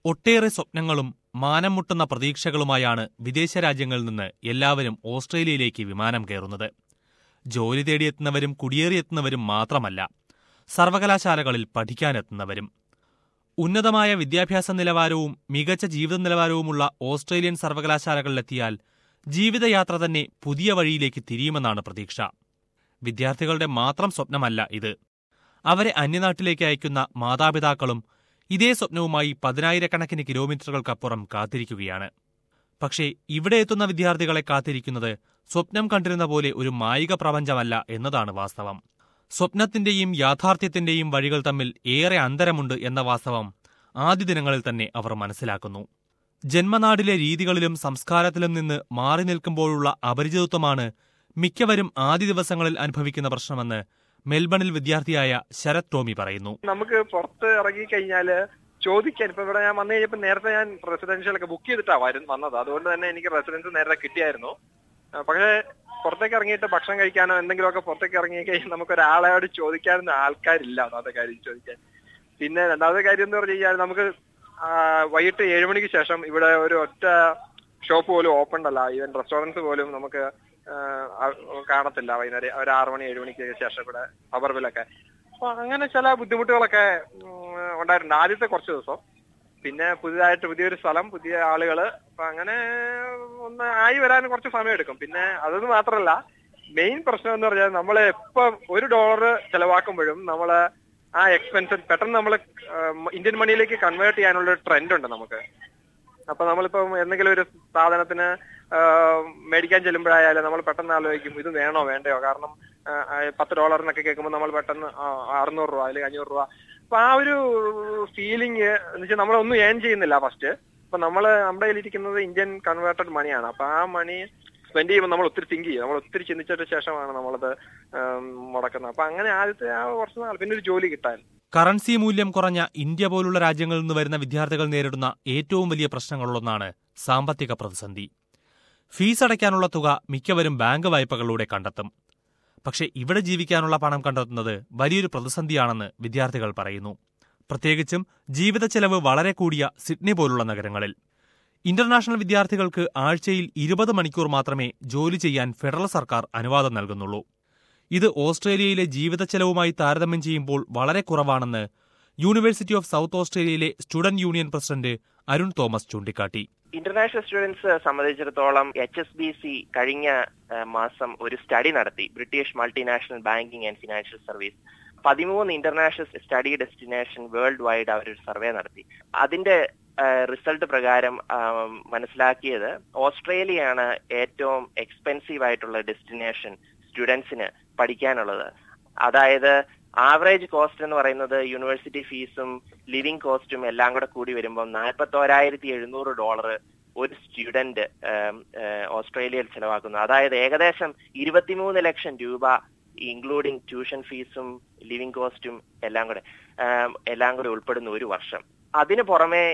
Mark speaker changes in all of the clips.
Speaker 1: ഒട്ടേറെ സ്വപ്നങ്ങളും മാനം മുട്ടുന്ന പ്രതീക്ഷകളുമായാണ് വിദേശ രാജ്യങ്ങളിൽ നിന്ന് എല്ലാവരും ഓസ്ട്രേലിയയിലേക്ക് വിമാനം കയറുന്നത് ജോലി തേടിയെത്തുന്നവരും കുടിയേറിയെത്തുന്നവരും മാത്രമല്ല സർവകലാശാലകളിൽ പഠിക്കാനെത്തുന്നവരും ഉന്നതമായ വിദ്യാഭ്യാസ നിലവാരവും മികച്ച ജീവിത നിലവാരവുമുള്ള ഓസ്ട്രേലിയൻ സർവകലാശാലകളിലെത്തിയാൽ ജീവിതയാത്ര തന്നെ പുതിയ വഴിയിലേക്ക് തിരിയുമെന്നാണ് പ്രതീക്ഷ വിദ്യാർത്ഥികളുടെ മാത്രം സ്വപ്നമല്ല ഇത് അവരെ അന്യനാട്ടിലേക്ക് അയക്കുന്ന മാതാപിതാക്കളും ഇതേ സ്വപ്നവുമായി പതിനായിരക്കണക്കിന് കിലോമീറ്ററുകൾക്കപ്പുറം കാത്തിരിക്കുകയാണ് പക്ഷേ ഇവിടെ എത്തുന്ന വിദ്യാർത്ഥികളെ കാത്തിരിക്കുന്നത് സ്വപ്നം കണ്ടിരുന്ന പോലെ ഒരു മായിക പ്രപഞ്ചമല്ല എന്നതാണ് വാസ്തവം സ്വപ്നത്തിന്റെയും യാഥാർത്ഥ്യത്തിന്റെയും വഴികൾ തമ്മിൽ ഏറെ അന്തരമുണ്ട് എന്ന വാസ്തവം ആദ്യ ദിനങ്ങളിൽ തന്നെ അവർ മനസ്സിലാക്കുന്നു ജന്മനാടിലെ രീതികളിലും സംസ്കാരത്തിലും നിന്ന് മാറി നിൽക്കുമ്പോഴുള്ള അപരിചിതത്വമാണ് മിക്കവരും ആദ്യ ദിവസങ്ങളിൽ അനുഭവിക്കുന്ന പ്രശ്നമെന്ന് മെൽബണിൽ വിദ്യാർത്ഥിയായ ശരത് ടോമി പറയുന്നു
Speaker 2: നമുക്ക് പുറത്ത് ഇറങ്ങി കഴിഞ്ഞാല് ചോദിക്കാൻ ഇപ്പൊ ഇവിടെ ഞാൻ വന്നു കഴിഞ്ഞപ്പോ നേരത്തെ ഞാൻ റെസിഡൻഷ്യൽ ഒക്കെ ബുക്ക് ചെയ്തിട്ടാ വരും വന്നത് അതുകൊണ്ട് തന്നെ എനിക്ക് റെസിഡൻസ് നേരത്തെ കിട്ടിയായിരുന്നു ആ, പക്ഷേ പുറത്തേക്ക് ഇറങ്ങിയിട്ട് ഭക്ഷണം കഴിക്കാനോ എന്തെങ്കിലുമൊക്കെ പുറത്തേക്ക് ഇറങ്ങി കഴിഞ്ഞാൽ നമുക്ക് ഒരാളോട് ചോദിക്കാനൊന്നും ആൾക്കാരില്ല ഒന്നാമത്തെ കാര്യം ചോദിക്കാൻ പിന്നെ രണ്ടാമത്തെ കാര്യം എന്ന് പറഞ്ഞു കഴിഞ്ഞാൽ നമുക്ക് ആ, വൈകിട്ട് ഏഴ് മണിക്ക് ശേഷം ഇവിടെ ഒരു ഒറ്റ ഷോപ്പ് പോലും ഓപ്പൺ അല്ല ഈവൻ റെസ്റ്റോറൻറ്റ്സ് പോലും നമുക്ക് ആ, ആ, കാണത്തില്ല വൈകുന്നേരം ഒരു ആറ് മണി ഏഴ് മണിക്ക് ശേഷം ഇവിടെ സബർബിലൊക്കെ അപ്പൊ അങ്ങനെ ചില ബുദ്ധിമുട്ടുകളൊക്കെ ഉം, ഉണ്ടായിട്ടുണ്ട് ആദ്യത്തെ കുറച്ച് ദിവസം പിന്നെ പുതിയതായിട്ട് പുതിയൊരു സ്ഥലം പുതിയ ആളുകള് അപ്പൊ അങ്ങനെ ഒന്ന് ആയി വരാൻ കുറച്ച് സമയം എടുക്കും പിന്നെ അതൊന്നും മാത്രമല്ല മെയിൻ പ്രശ്നം എന്ന് പറഞ്ഞാൽ നമ്മൾ എപ്പോ ഒരു ഡോളർ ചെലവാക്കുമ്പോഴും നമ്മള് ആ എക്സ്പെൻസ് പെട്ടെന്ന് നമ്മൾ ഇന്ത്യൻ മണിയിലേക്ക് കൺവേർട്ട് ചെയ്യാനുള്ള ഒരു ട്രെൻഡ് ഉണ്ട് നമുക്ക് അപ്പൊ നമ്മളിപ്പം എന്തെങ്കിലും ഒരു സാധനത്തിന് ആ, മേടിക്കാൻ ചെല്ലുമ്പോഴായാലും നമ്മൾ പെട്ടെന്ന് ആലോചിക്കും ഇത് വേണോ വേണ്ടയോ കാരണം ആ, ആ, പത്ത് ഡോളറിനൊക്കെ കേൾക്കുമ്പോൾ നമ്മൾ പെട്ടെന്ന് ആ, അറുന്നൂറ് രൂപ അല്ലെങ്കിൽ അഞ്ഞൂറ് രൂപ അപ്പൊ ആ ഒരു ഫീലിംഗ് എന്ന് വെച്ചാൽ നമ്മളൊന്നും ഏൺ ചെയ്യുന്നില്ല ഫസ്റ്റ് അപ്പൊ നമ്മൾ നമ്മുടെ കയ്യിലിരിക്കുന്നത് ഇന്ത്യൻ കൺവേർട്ടഡ് മണിയാണ് അപ്പൊ ആ മണി സ്പെൻഡ് ചെയ്യുമ്പോൾ നമ്മൾ ഒത്തിരി തിങ്ക് ചെയ്യും നമ്മൾ ഒത്തിരി ചിന്തിച്ചിട്ട് ശേഷമാണ് നമ്മളത് ഉം, മുടക്കുന്നത് അപ്പൊ അങ്ങനെ ആദ്യത്തെ ആ കുറച്ച് നാൾ പിന്നെ ഒരു ജോലി കിട്ടാൻ
Speaker 1: കറൻസി മൂല്യം കുറഞ്ഞ ഇന്ത്യ പോലുള്ള രാജ്യങ്ങളിൽ നിന്ന് വരുന്ന വിദ്യാർത്ഥികൾ നേരിടുന്ന ഏറ്റവും വലിയ പ്രശ്നങ്ങളിലൊന്നാണ് സാമ്പത്തിക പ്രതിസന്ധി ഫീസ് അടയ്ക്കാനുള്ള തുക മിക്കവരും ബാങ്ക് വായ്പകളിലൂടെ കണ്ടെത്തും പക്ഷേ ഇവിടെ ജീവിക്കാനുള്ള പണം കണ്ടെത്തുന്നത് വലിയൊരു പ്രതിസന്ധിയാണെന്ന് വിദ്യാർത്ഥികൾ പറയുന്നു പ്രത്യേകിച്ചും ജീവിത ചെലവ് വളരെ കൂടിയ സിഡ്നി പോലുള്ള നഗരങ്ങളിൽ ഇന്റർനാഷണൽ വിദ്യാർത്ഥികൾക്ക് ആഴ്ചയിൽ ഇരുപത് മണിക്കൂർ മാത്രമേ ജോലി ചെയ്യാൻ ഫെഡറൽ സർക്കാർ അനുവാദം നൽകുന്നുള്ളൂ ഇത് ഓസ്ട്രേലിയയിലെ ജീവിത ചെലവുമായി താരതമ്യം ചെയ്യുമ്പോൾ വളരെ കുറവാണെന്ന് യൂണിവേഴ്സിറ്റി ഓഫ് സൗത്ത് ഓസ്ട്രേലിയയിലെ student union president Arun Thomas ചൂണ്ടിക്കാട്ടി
Speaker 3: ഇന്റർനാഷണൽ സ്റ്റുഡൻസ് സംബന്ധിച്ചിടത്തോളം എച്ച് എസ് ബി സി കഴിഞ്ഞ ആ, മാസം ഒരു സ്റ്റഡി നടത്തി British multinational banking and financial service പതിമൂന്ന് international study destination worldwide അവരൊരു സർവേ നടത്തി അതിന്റെ റിസൾട്ട് പ്രകാരം ആ, മനസ്സിലാക്കിയത് ഓസ്ട്രേലിയയാണ് ഏറ്റവും എക്സ്പെൻസീവ് ആയിട്ടുള്ള ഡെസ്റ്റിനേഷൻ സ്റ്റുഡൻസിന് പഠിക്കാനുള്ളത് അതായത് ആവറേജ് കോസ്റ്റ് എന്ന് പറയുന്നത് യൂണിവേഴ്സിറ്റി ഫീസും ലിവിംഗ് കോസ്റ്റും എല്ലാം കൂടെ കൂടി വരുമ്പോൾ നാൽപ്പത്തോരായിരത്തി എഴുന്നൂറ് ഡോളർ ഒരു സ്റ്റുഡന്റ് ഓസ്ട്രേലിയയിൽ ചെലവാക്കുന്നു അതായത് ഏകദേശം ഇരുപത്തിമൂന്ന് ലക്ഷം രൂപ ഇൻക്ലൂഡിംഗ് ട്യൂഷൻ ഫീസും ലിവിംഗ് കോസ്റ്റും എല്ലാം കൂടെ ആം, എല്ലാം കൂടെ ഉൾപ്പെടുന്ന ഒരു വർഷം അതിനു പുറമെ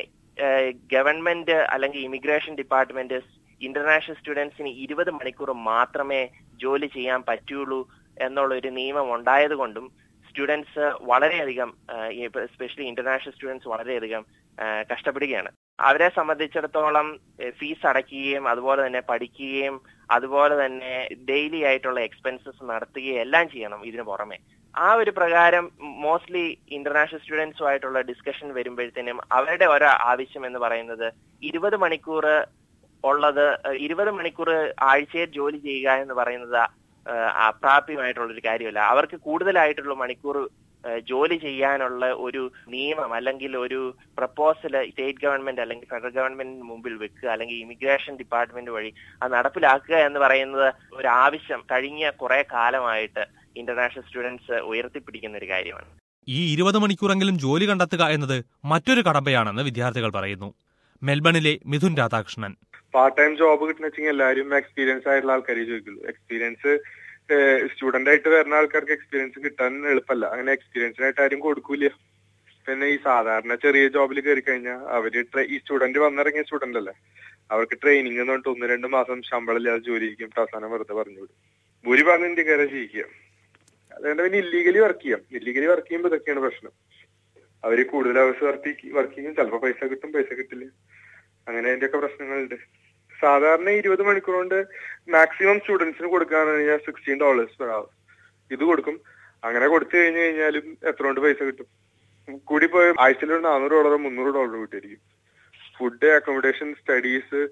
Speaker 3: ഗവൺമെന്റ് അല്ലെങ്കിൽ ഇമിഗ്രേഷൻ ഡിപ്പാർട്ട്മെന്റ് ഇന്റർനാഷണൽ സ്റ്റുഡൻസിന് ഇരുപത് മണിക്കൂർ മാത്രമേ ജോലി ചെയ്യാൻ പറ്റുള്ളൂ എന്നുള്ള ഒരു നിയമം ഉണ്ടായതുകൊണ്ടും സ്റ്റുഡൻസ് വളരെയധികം എസ്പെഷ്യലി ഇന്റർനാഷണൽ സ്റ്റുഡൻസ് വളരെയധികം ആ, കഷ്ടപ്പെടുകയാണ് അവരെ സംബന്ധിച്ചിടത്തോളം ഫീസ് അടയ്ക്കുകയും അതുപോലെ തന്നെ പഠിക്കുകയും അതുപോലെ തന്നെ ഡെയിലി ആയിട്ടുള്ള എക്സ്പെൻസസ് നടത്തുകയും എല്ലാം ചെയ്യണം ഇതിനു പുറമെ ആ ഒരു പ്രകാരം മോസ്റ്റ്ലി ഇന്റർനാഷണൽ സ്റ്റുഡൻസുമായിട്ടുള്ള ഡിസ്കഷൻ വരുമ്പോഴത്തേനും അവരുടെ ഒരു ആവശ്യം എന്ന് പറയുന്നത് ഇരുപത് മണിക്കൂർ ഉള്ളത് ഇരുപത് മണിക്കൂർ ആഴ്ചയിൽ ജോലി ചെയ്യുക എന്ന് പറയുന്നത് ഏഹ് അപ്രാപ്യമായിട്ടുള്ള ഒരു കാര്യമല്ല അവർക്ക് കൂടുതലായിട്ടുള്ള മണിക്കൂർ ഏഹ് ജോലി ചെയ്യാനുള്ള ഒരു നിയമം അല്ലെങ്കിൽ ഒരു പ്രപ്പോസൽ സ്റ്റേറ്റ് ഗവൺമെന്റ് അല്ലെങ്കിൽ ഫെഡറൽ ഗവൺമെന്റിന് മുമ്പിൽ വെക്കുക അല്ലെങ്കിൽ ഇമിഗ്രേഷൻ ഡിപ്പാർട്ട്മെന്റ് വഴി അത് നടപ്പിലാക്കുക എന്ന് പറയുന്നത് ഒരു ആവശ്യം കഴിഞ്ഞ കുറെ കാലമായിട്ട് ഇന്റർനാഷണൽ സ്റ്റുഡൻസ് ഉയർത്തിപ്പിടിക്കുന്ന ഒരു കാര്യമാണ്
Speaker 1: ഈ ഇരുപത് മണിക്കൂറെങ്കിലും ജോലി കണ്ടെത്തുക എന്നത് മറ്റൊരു കടമ്പയാണെന്ന് വിദ്യാർത്ഥികൾ പറയുന്നു മെൽബണിലെ Mithun Radhakrishnan
Speaker 4: part time job കിട്ടണമെങ്കിൽ എല്ലാവരും എക്സ്പീരിയൻസ് ആയിട്ടുള്ള ആൾക്കാരെ ചോദിക്കുള്ളൂ എക്സ്പീരിയൻസ് സ്റ്റുഡന്റ് ആയിട്ട് വരുന്ന ആൾക്കാർക്ക് എക്സ്പീരിയൻസ് കിട്ടാൻ എളുപ്പമല്ല അങ്ങനെ എക്സ്പീരിയൻസിനായിട്ട് ആരും കൊടുക്കൂല പിന്നെ ഈ സാധാരണ ചെറിയ ജോബിൽ കയറി കഴിഞ്ഞാൽ അവര് ട്രെ- ഈ സ്റ്റുഡന്റ് വന്നിറങ്ങിയ സ്റ്റുഡന്റ് അല്ലേ അവർക്ക് ട്രെയിനിങ് എന്ന് പറഞ്ഞിട്ട് ഒന്ന് രണ്ട് മാസം ശമ്പളം ഇല്ലാതെ ജോലി ചെയ്യിക്കും അവസാനം വെറുതെ പറഞ്ഞു വിടും ഭൂരിഭാഗം ഇന്ത്യക്കാരെ ചെയ്യിക്കുക അതുകൊണ്ട് പിന്നെ ഇല്ലീഗലി വർക്ക് ചെയ്യാം ഇല്ലീഗലി വർക്ക് ചെയ്യുമ്പോൾ ഇതൊക്കെയാണ് പ്രശ്നം അവര് കൂടുതൽ അവേഴ്സ് വർക്ക് വർക്ക് ചെയ്യും ചിലപ്പോൾ പൈസ കിട്ടും പൈസ കിട്ടില്ല അങ്ങനെ അതിന്റെയൊക്കെ പ്രശ്നങ്ങളുണ്ട് സാധാരണ ഇരുപത് മണിക്കൂർ കൊണ്ട് മാക്സിമം സ്റ്റുഡൻസിന് കൊടുക്കാന്ന് കഴിഞ്ഞാൽ സിക്സ്റ്റീൻ ഡോളേഴ്സ് പെർ അവർ ഇത് കൊടുക്കും അങ്ങനെ കൊടുത്തു കഴിഞ്ഞു കഴിഞ്ഞാലും എത്ര കൊണ്ട് പൈസ കിട്ടും കൂടി പോയ ആഴ്ചയിൽ ഒരു നാനൂറ് ഡോളറോ മുന്നൂറ് ഡോളർ കിട്ടിയിരിക്കും ഫുഡ് അക്കോമഡേഷൻ സ്റ്റഡീസ്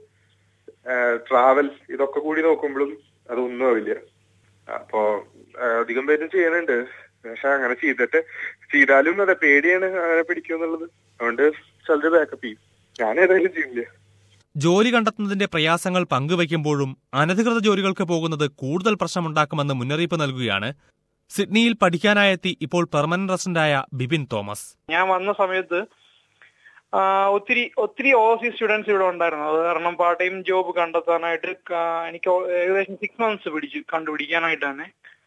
Speaker 4: ട്രാവൽ ഇതൊക്കെ കൂടി നോക്കുമ്പോഴും അതൊന്നും ആവില്ല അപ്പോ ആ, അധികം പേരും ചെയ്യണുണ്ട് പക്ഷെ അങ്ങനെ ചെയ്തിട്ട് ചെയ്താലും അതെ പേടിയാണ് അങ്ങനെ പിടിക്കുമെന്നുള്ളത് അതുകൊണ്ട് ചിലര് ബാക്കപ്പ് ചെയ്യും ഞാൻ ഏതായാലും ചെയ്യില്ല
Speaker 1: ജോലി കണ്ടെത്തുന്നതിന്റെ പ്രയാസങ്ങൾ പങ്കുവയ്ക്കുമ്പോഴും അനധികൃത ജോലികൾക്ക് പോകുന്നത് കൂടുതൽ പ്രശ്നമുണ്ടാക്കുമെന്ന് മുന്നറിയിപ്പ് നൽകുകയാണ് സിഡ്നിയിൽ പഠിക്കാനായെത്തി ഇപ്പോൾ പെർമനന്റ് റെസിഡന്റായ ബിപിൻ തോമസ്
Speaker 5: ഞാൻ വന്ന സമയത്ത് ആ, ഒത്തിരി ഒത്തിരി ഓവർസീസ് സ്റ്റുഡൻസ് ഇവിടെ ഉണ്ടായിരുന്നു അത് കാരണം പാർട്ട് ടൈം ജോബ് കണ്ടെത്താനായിട്ട് ക- എനിക്ക് ഓ- ഏകദേശം സിക്സ് മന്ത്സ് പിടിച്ചു കണ്ടുപിടിക്കാനായിട്ട് തന്നെ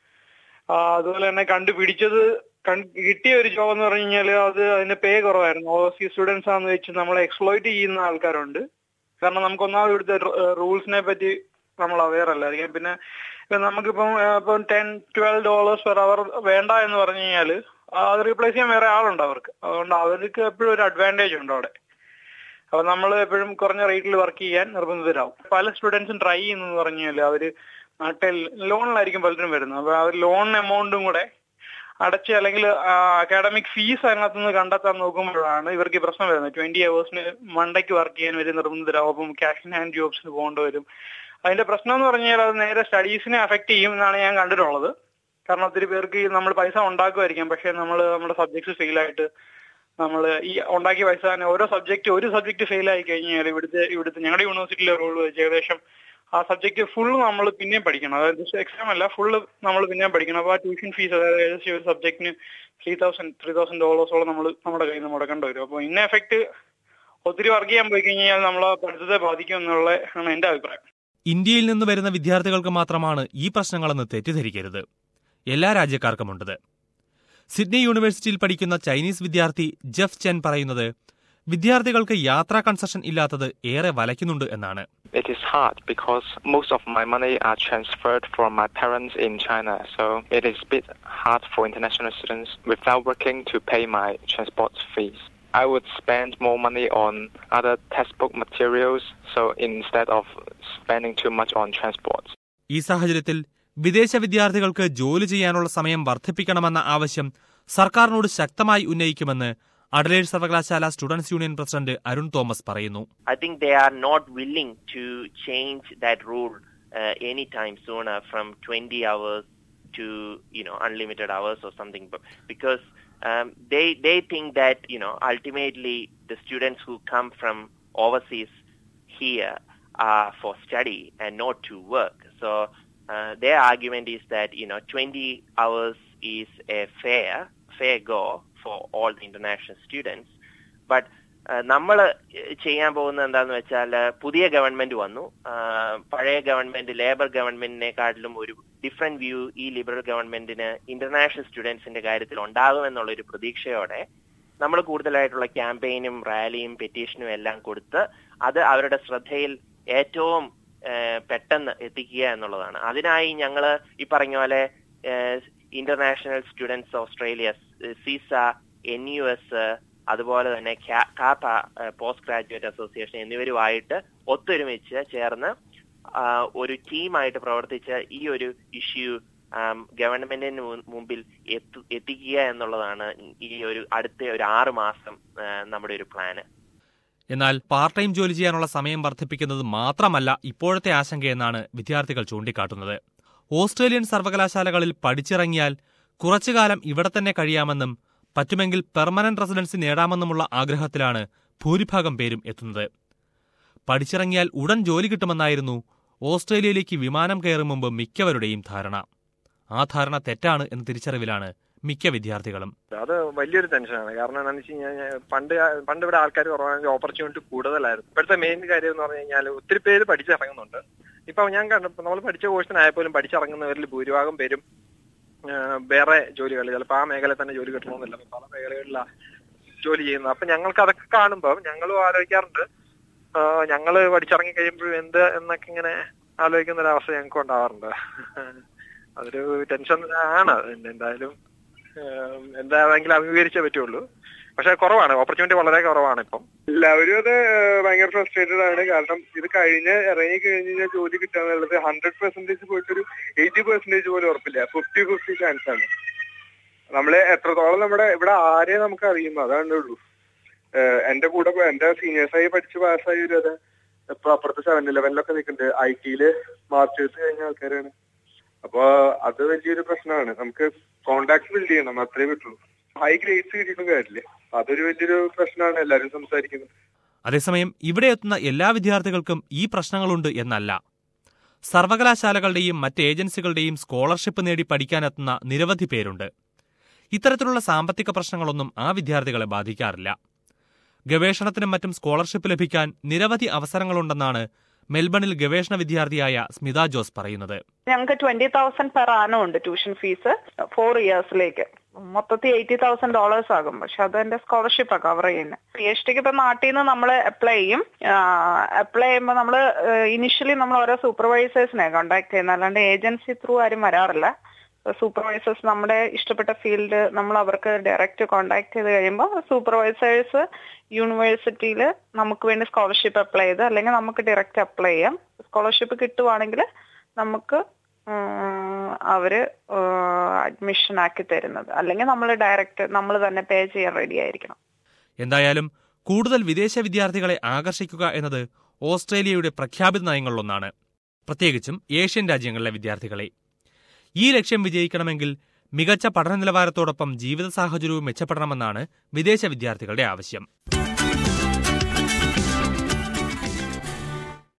Speaker 5: ആ, അതുപോലെ തന്നെ കണ്ടുപിടിച്ചത് കൺ- കിട്ടിയ ഒരു ജോബ് എന്ന് പറഞ്ഞു കഴിഞ്ഞാൽ അത് അതിന്റെ പേ കുറവായിരുന്നു ഓവർസീസ് സ്റ്റുഡൻസ് ആണെന്ന് വെച്ച് നമ്മളെ എക്സ്പ്ലോയിറ്റ് ചെയ്യുന്ന ആൾക്കാരുണ്ട് കാരണം നമുക്ക് ഒന്നാമത് ഇവിടുത്തെ റൂൾസിനെ പറ്റി നമ്മൾ അവെയർ അല്ലായിരിക്കും പിന്നെ ഇപ്പൊ നമുക്കിപ്പം ആ, ഇപ്പം ten twelve dollars per hour വേണ്ട എന്ന് പറഞ്ഞു കഴിഞ്ഞാൽ അത് റീപ്ലേസ് ചെയ്യാൻ വേറെ ആളുണ്ട് അവർക്ക് അതുകൊണ്ട് അവർക്ക് എപ്പോഴും ഒരു അഡ്വാൻറ്റേജ് ഉണ്ട് അവിടെ അപ്പൊ നമ്മൾ എപ്പോഴും കുറഞ്ഞ റേറ്റിൽ വർക്ക് ചെയ്യാൻ നിർബന്ധിതരാകും പല സ്റ്റുഡൻസും ട്രൈ ചെയ്യുന്നതെന്ന് പറഞ്ഞു കഴിഞ്ഞാൽ അവര് നാട്ടിൽ ലോണിലായിരിക്കും പലരും വരുന്നത് അപ്പൊ അവർ ലോൺ എമൗണ്ടും കൂടെ അടച്ച് അല്ലെങ്കിൽ അക്കാഡമിക് ഫീസ് അതിനകത്ത് നിന്ന് കണ്ടെത്താൻ നോക്കുമ്പോഴാണ് ഇവർക്ക് ഈ പ്രശ്നം വരുന്നത് ട്വന്റി അവേഴ്സിന് മണ്ടയ്ക്ക് വർക്ക് ചെയ്യാൻ വരും നിർബന്ധിതരാകും അപ്പം ക്യാഷ് ഇൻ ഹാൻഡ് ജോബ്സിന് പോകേണ്ടി വരും അതിന്റെ പ്രശ്നം എന്ന് പറഞ്ഞാൽ അത് നേരെ സ്റ്റഡീസിനെ അഫക്ട് ചെയ്യും എന്നാണ് ഞാൻ കണ്ടിട്ടുള്ളത് കാരണം ഒത്തിരി പേർക്ക് ഈ നമ്മൾ പൈസ ഉണ്ടാക്കുമായിരിക്കാം പക്ഷെ നമ്മൾ നമ്മുടെ സബ്ജക്ട്സ് ഫെയിൽ ആയിട്ട് നമ്മൾ ഈ ഉണ്ടാക്കിയ പൈസ തന്നെ ഓരോ സബ്ജക്ട് ഒരു സബ്ജക്ട് ഫെയിൽ ആയി കഴിഞ്ഞാൽ ഇവിടുത്തെ ഇവിടുത്തെ ഞങ്ങളുടെ യൂണിവേഴ്സിറ്റിയിലെ റൂൾ വെച്ച് ഏകദേശം ആ സബ്ജക്ട് ഫുൾ നമ്മൾ പിന്നെയും പഠിക്കണം അതായത് എക്സാം അല്ല ഫുള്ള് നമ്മൾ പിന്നെയും പഠിക്കണം അപ്പൊ ആ ട്യൂഷൻ ഫീസ് അതായത് ഏകദേശം ഒരു സബ്ജക്റ്റിന് ത്രീ തൗസൻഡ് ത്രീ തൗസൻഡ് ഡോളേഴ്സോളം നമ്മൾ നമ്മുടെ കയ്യിൽ നിന്ന് മുടക്കേണ്ടി വരും അപ്പൊ ഇന്ന എഫക്ട് ഒത്തിരി വർക്ക് ചെയ്യാൻ പോയി കഴിഞ്ഞാൽ നമ്മളെ പഠിത്തത്തെ ബാധിക്കും എന്നുള്ള ആണ് എന്റെ അഭിപ്രായം
Speaker 1: ഇന്ത്യയിൽ നിന്ന് വരുന്ന വിദ്യാർത്ഥികൾക്ക് മാത്രമാണ് ഈ പ്രശ്നങ്ങളെന്ന് തെറ്റിദ്ധരിക്കരുത് എല്ലാ രാജ്യക്കാർക്കുമുണ്ടത് സിഡ്നി യൂണിവേഴ്സിറ്റിയിൽ പഠിക്കുന്ന ചൈനീസ് വിദ്യാർത്ഥി ജെഫ് ചെൻ പറയുന്നത് വിദ്യാർത്ഥികൾക്ക് യാത്രാ കൺസെഷൻ ഇല്ലാത്തത് ഏറെ വലയ്ക്കുന്നുണ്ട് എന്നാണ്
Speaker 6: It is hard because most of my money are transferred from my parents in China, so it is a bit hard for international students without working to pay my transport fees. I would spend more money on other textbook materials, so instead of spending too much on transport.
Speaker 1: ഈ സാഹചര്യത്തിൽ വിദേശ വിദ്യാർത്ഥികൾക്ക് ജോലി ചെയ്യാനുള്ള സമയം വർദ്ധിപ്പിക്കണമെന്ന ആവശ്യം സർക്കാരിനോട് ശക്തമായി ഉന്നയിക്കുമെന്ന് അഡലേഡ് സർവകലാശാല students union president Arun Thomas പറയുന്നു
Speaker 3: I think they are not willing to change that rule uh, anytime sooner from 20 hours to you know unlimited hours or something but because um, they they think that you know ultimately the students who come from overseas here are for study and not to work so uh, their argument is that you know 20 hours is a fair fair go for all the international students but നമ്മൾ ചെയ്യാൻ പോകുന്നത് എന്താന്ന് വെച്ചാൽ പുതിയ government വന്നു ആ, പഴയ government labour ഗവൺമെന്റിനെക്കാട്ടിലും ഒരു ഡിഫറെന്റ് വ്യൂ ഈ ലിബറൽ ഗവൺമെന്റിന് ഇന്റർനാഷണൽ സ്റ്റുഡൻസിന്റെ കാര്യത്തിൽ ഉണ്ടാകുമെന്നുള്ള ഒരു പ്രതീക്ഷയോടെ നമ്മൾ കൂടുതലായിട്ടുള്ള ക്യാമ്പയിനും റാലിയും പെറ്റീഷനും എല്ലാം കൊടുത്ത് അത് അവരുടെ ശ്രദ്ധയിൽ ഏറ്റവും ആ, പെട്ടെന്ന് എത്തിക്കുക എന്നുള്ളതാണ് അതിനായി ഞങ്ങൾ ഈ പറഞ്ഞ പോലെ international students Australia CISA N U S അതുപോലെ തന്നെ ക്യാ- കാപ്പ പോസ്റ്റ് ഗ്രാജുവേറ്റ് അസോസിയേഷൻ എന്നിവരുമായിട്ട് ഒത്തൊരുമിച്ച് ചേർന്ന് ആ, ഒരു ടീമായിട്ട് പ്രവർത്തിച്ച് ഈ ഒരു ഇഷ്യൂ ഗവൺമെന്റിന് മു- മുമ്പിൽ എത്തു- എത്തിക്കുക എന്നുള്ളതാണ് ഈ ഒരു അടുത്ത ഒരു ആറ് മാസം ആ, നമ്മുടെ ഒരു പ്ലാന്
Speaker 1: എന്നാൽ പാർട്ട് ടൈം ജോലി ചെയ്യാനുള്ള സമയം വർദ്ധിപ്പിക്കുന്നത് മാത്രമല്ല ഇപ്പോഴത്തെ ആശങ്കയെന്നാണ് വിദ്യാർത്ഥികൾ ചൂണ്ടിക്കാട്ടുന്നത് ഓസ്ട്രേലിയൻ സർവകലാശാലകളിൽ പഠിച്ചിറങ്ങിയാൽ കുറച്ചുകാലം ഇവിടെ തന്നെ കഴിയാമെന്നും പറ്റുമെങ്കിൽ പെർമനന്റ് റെസിഡൻസി നേടാമെന്നുമുള്ള ആഗ്രഹത്തിലാണ് ഭൂരിഭാഗം പേരും എത്തുന്നത് പഠിച്ചിറങ്ങിയാൽ ഉടൻ ജോലി കിട്ടുമെന്നായിരുന്നു ഓസ്ട്രേലിയയിലേക്ക് വിമാനം കയറും മുമ്പ് മിക്കവരുടെയും ധാരണ ആ ധാരണ തെറ്റാണ് എന്ന തിരിച്ചറിവിലാണ് മിക്ക വിദ്യാർത്ഥികളും
Speaker 2: അത് വലിയൊരു ടെൻഷനാണ് കാരണം എന്താണെന്ന് വെച്ച് കഴിഞ്ഞാൽ പണ്ട് കാ- പണ്ട് ഇവിടെ ആൾക്കാർ കുറവാണെങ്കിൽ ഓപ്പർച്യൂണിറ്റി കൂടുതലായിരുന്നു ഇപ്പോഴത്തെ മെയിൻ കാര്യം എന്ന് പറഞ്ഞു കഴിഞ്ഞാൽ ഒത്തിരി പേര് പഠിച്ചിറങ്ങുന്നുണ്ട് ഇപ്പൊ ഞാൻ കണ്ടപ്പോൾ നമ്മൾ പഠിച്ച കോഴ്സിനായ പോലും പഠിച്ചിറങ്ങുന്നവരിൽ ഭൂരിഭാഗം പേരും ആ, വേറെ ജോലികൾ ചിലപ്പോൾ ആ മേഖലയിൽ തന്നെ ജോലി കിട്ടണമെന്നില്ല അപ്പൊ പല മേഖലകളിലാണ് ജോലി ചെയ്യുന്നത് അപ്പൊ ഞങ്ങൾക്ക് അതൊക്കെ കാണുമ്പോൾ ഞങ്ങളും ആലോചിക്കാറുണ്ട് ആ, ഞങ്ങള് പഠിച്ചിറങ്ങി കഴിയുമ്പോഴും എന്ത് എന്നൊക്കെ ഇങ്ങനെ ആലോചിക്കുന്ന ഒരു അവസ്ഥ ഞങ്ങൾക്ക് ഉണ്ടാവാറുണ്ട് അതൊരു ടെൻഷൻ ആണ് പിന്നെ എന്തായാലും ഏം, എന്താണെങ്കിലും അഭിമുഖീകരിച്ചേ പറ്റുള്ളൂ പക്ഷെ കുറവാണ് ഓപ്പർച്യൂണിറ്റി വളരെ കുറവാണ് ഇപ്പം
Speaker 4: എല്ലാവരും അത് ഏഹ്, ഭയങ്കര ഫ്രസ്ട്രേറ്റഡ് ആണ് കാരണം ഇത് കഴിഞ്ഞ് ഇറങ്ങി കഴിഞ്ഞ് കഴിഞ്ഞാൽ ജോലി കിട്ടാന്നുള്ളത് ഹൺഡ്രഡ് പെർസെന്റേജ് പോയിട്ടൊരു എയ്റ്റി പെർസെന്റേജ് പോലും ഉറപ്പില്ല ഫിഫ്റ്റി ഫിഫ്റ്റി ചാൻസ് ആണ് നമ്മള് എത്രത്തോളം നമ്മുടെ ഇവിടെ ആരെ നമുക്ക് അറിയും അതാണ് ഉള്ളൂ ഏഹ്, എന്റെ കൂടെ എന്റെ സീനിയേഴ്സായി പഠിച്ച് പാസ്സായി ഒരു അത് ഇപ്പൊ അപ്പുറത്തെ സെവൻ ഇലവനിലൊക്കെ നിൽക്കുന്നുണ്ട് ഐ ടിയില് മാസ്റ്റേഴ്സ് കഴിഞ്ഞ ആൾക്കാരാണ് അപ്പൊ അത് വലിയൊരു പ്രശ്നമാണ് നമുക്ക് കോണ്ടാക്ട് ബിൽഡ് ചെയ്യണം അത്രേ പറ്റുള്ളൂ ഹൈ ഗ്രേഡ്സ് കിട്ടിയിട്ടും കാര്യമില്ല അതൊരു വലിയൊരു പ്രശ്നമാണ് എല്ലാവരും സംസാരിക്കുന്നത്
Speaker 1: അതേസമയം ഇവിടെ എത്തുന്ന എല്ലാ വിദ്യാർത്ഥികൾക്കും ഈ പ്രശ്നങ്ങളുണ്ട് എന്നല്ല സർവകലാശാലകളുടെയും മറ്റ് ഏജൻസികളുടെയും സ്കോളർഷിപ്പ് നേടി പഠിക്കാനെത്തുന്ന നിരവധി പേരുണ്ട് ഇത്തരത്തിലുള്ള സാമ്പത്തിക പ്രശ്നങ്ങളൊന്നും ആ വിദ്യാർത്ഥികളെ ബാധിക്കാറില്ല ഗവേഷണത്തിനും മറ്റും സ്കോളർഷിപ്പ് ലഭിക്കാൻ നിരവധി അവസരങ്ങളുണ്ടെന്നാണ് മെൽബണിൽ ഗവേഷണ വിദ്യാർത്ഥിയായ സ്മിത ജോസ് പറയുന്നത്
Speaker 7: ഞങ്ങൾക്ക് ട്വന്റി തൗസൻഡ് പെർ ആനം ഉണ്ട് ട്യൂഷൻ ഫീസ് ഫോർ ഇയേഴ്സിലേക്ക് മൊത്തത്തിൽ എയ്റ്റി തൗസൻഡ് ഡോളേഴ്സ് ആകും പക്ഷെ അത് എന്റെ സ്കോളർഷിപ്പാണ് കവർ ചെയ്യുന്നത് പി എച്ച് ഡിക്ക് ഇപ്പൊ നാട്ടിൽ നിന്ന് നമ്മൾ അപ്ലൈ ചെയ്യും അപ്ലൈ ചെയ്യുമ്പോൾ നമ്മൾ ഇനിഷ്യലി നമ്മൾ ഓരോ സൂപ്പർവൈസേഴ്സിനെ കോണ്ടാക്ട് ചെയ്യുന്നത് അല്ലാണ്ട് ഏജൻസി ത്രൂ ആരും വരാറില്ല സൂപ്പർവൈസേഴ്സ് നമ്മുടെ ഇഷ്ടപ്പെട്ട ഫീൽഡ് നമ്മൾ അവർക്ക് ഡയറക്റ്റ് കോണ്ടാക്ട് ചെയ്ത് കഴിയുമ്പോൾ സൂപ്പർവൈസേഴ്സ് യൂണിവേഴ്സിറ്റിയിൽ നമുക്ക് വേണ്ടി സ്കോളർഷിപ്പ് അപ്ലൈ ചെയ്ത് അല്ലെങ്കിൽ നമുക്ക് ഡയറക്റ്റ് അപ്ലൈ ചെയ്യാം സ്കോളർഷിപ്പ് കിട്ടുവാണെങ്കിൽ നമുക്ക് ഉം, അവര് അഡ്മിഷൻ ആക്കി തരുന്നത് അല്ലെങ്കിൽ നമ്മൾ ഡയറക്റ്റ് നമ്മൾ തന്നെ പേ ചെയ്യാൻ റെഡി ആയിരിക്കണം
Speaker 1: എന്തായാലും കൂടുതൽ വിദേശ വിദ്യാർത്ഥികളെ ആകർഷിക്കുക എന്നത് ഓസ്ട്രേലിയയുടെ പ്രഖ്യാപിത നയങ്ങളിലൊന്നാണ് പ്രത്യേകിച്ചും ഏഷ്യൻ രാജ്യങ്ങളിലെ വിദ്യാർത്ഥികളെ ഈ ലക്ഷ്യം വിജയിക്കണമെങ്കിൽ മികച്ച പഠന നിലവാരത്തോടൊപ്പം ജീവിത സാഹചര്യവും മെച്ചപ്പെടണമെന്നാണ് വിദേശ വിദ്യാർത്ഥികളുടെ ആവശ്യം